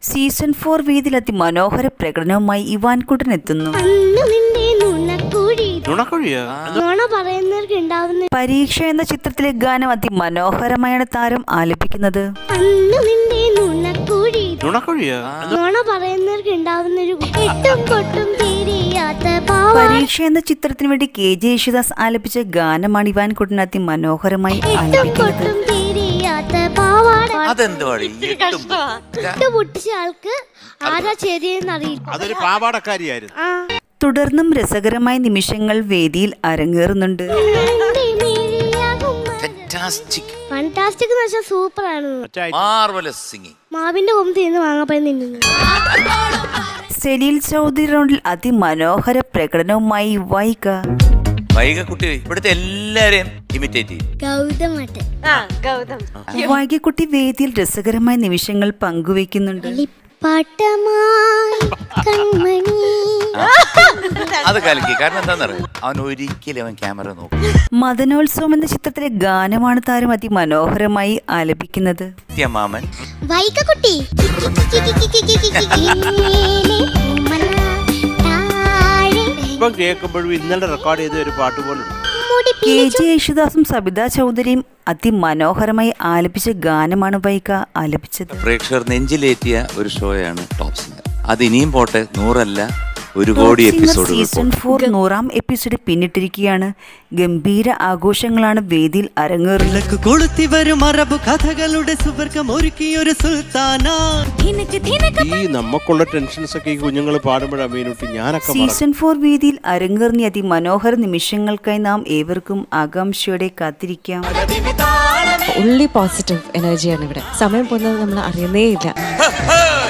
Season four വേദിയിൽ അതിമനോഹര പ്രകടനവുമായി ഇവാൻകുട്ടൻ എത്തുന്നു അന്ന് നിന്റെ നുണക്കുഴി നുണക്കുഴിയാ നുണ പറയുന്നവർക്ക് ഉണ്ടാവുന്ന പരീക്ഷ എന്ന ചിത്രത്തിലെ ഗാനം അതിമനോഹരമായാണ് താരം ആലപിക്കുന്നത് അന്ന് നിന്റെ നുണക്കുഴി നുണക്കുഴിയാ നുണ പറയുന്നവർക്ക് ഉണ്ടാവുന്ന ഒരു എട്ടും പൊട്ടും തീരെയാത്ത പാവ പരീക്ഷ എന്ന ചിത്രത്തിന് വേണ്ടി കെ ജെ യേശുദാസ് ആലപിച്ച ഗാനമാണ് ഇവാൻകുട്ടൻ അതിമനോഹരമായി എട്ടും ആലപിക്കുന്നത് പൊട്ടും തീരെയാത്ത പാവാട അതെന്തുവാടി എട്ടും ഇട്ട് പൊട്ടിച്ച ആൾക്ക് ആരാ ശരിയെന്ന് അറിയില്ല അതൊരു പാവാടക്കാരിയായിരുന്നു ആ തുടർന്നും രസകരമായ നിമിഷങ്ങൾ വേദിയിൽ അരങ്ങേറുന്നുണ്ട് ഫണ്ടാസ്റ്റിക് എന്ന് വെച്ചാൽ സൂപ്പറാണ് മാർവലസ് സിംഗിങ് മാവിന്റെ കൊമ്പ് തിന്ന് വാങ്ങാൻ നിന്നു സെലീൽ ചൗധരി റൗണ്ടിൽ അതിമനോഹര പ്രകടനവുമായി വൈക വൈകക്കുട്ടി ഇവിടുത്തെ എല്ലാരെയും ഇമിറ്റേറ്റ് ചെയ്യും ഗൗതമട്ട് വൈകിക്കുട്ടി വേദിയിൽ രസകരമായ നിമിഷങ്ങൾ പങ്കുവയ്ക്കുന്നുണ്ട് പാട്ടമായി കൺമണി അത് കലക്കി കാരണം എന്താണെന്നറിയാം അവൻ ഒരിക്കലും അവൻ ക്യാമറ നോക്കും മദനോത്സവം എന്ന ചിത്രത്തിലെ ഗാനമാണ് താരം അതിമനോഹരമായി ആലപിക്കുന്നത് സത്യമാമൻ വൈകക്കുട്ടി ഇപ്പം കേൾക്കുമ്പോഴും ഇന്നലെ റെക്കോർഡ് ചെയ്ത ഒരു പാട്ട് പോലും കെ ജെ യേശുദാസും സബിത ചൗധരിയും അതിമനോഹരമായി ആലപിച്ച ഗാനമാണ് വൈക ആലപിച്ചത് പ്രേക്ഷകർ നെഞ്ചിലേറ്റിയ ഒരു ഷോയാണ് ടോപ്പ് സിംഗർ അത് ഇനിയും പോട്ടെ നൂറല്ല ഒരു കോടി എപ്പിസോഡുകൾ സീസൺ ഫോർ നൂറാം എപ്പിസോഡ് പിന്നിട്ടിരിക്കുകയാണ് ഗംഭീര ആഘോഷങ്ങളാണ് വേദിയിൽ അരങ്ങേറുന്നത് വിളക്ക് കൊളുത്തി വരും അറബ് കഥകളുടെ സുവർഗം ഒരുക്കിയൊരു സുൽത്താന ഈ നമുക്കുള്ള ടെൻഷൻസ് ഒക്കെ ഈ കുഞ്ഞുങ്ങൾ പാടുമ്പോഴാണ് മീനുട്ടി ഞാനൊക്കെ മറക്കും. സീസൺ ഫോർ വേദിയിൽ അരങ്ങേറിയ അതിമനോഹര നിമിഷങ്ങൾക്കായി നാം ഏവർക്കും ആകാംക്ഷയോടെ കാത്തിരിക്കാം ഉള്ളി പോസിറ്റീവ് എനർജിയാണ് ഇവിടെ സമയം പോകുന്നത് നമ്മൾ അറിയുന്നേ ഇല്ല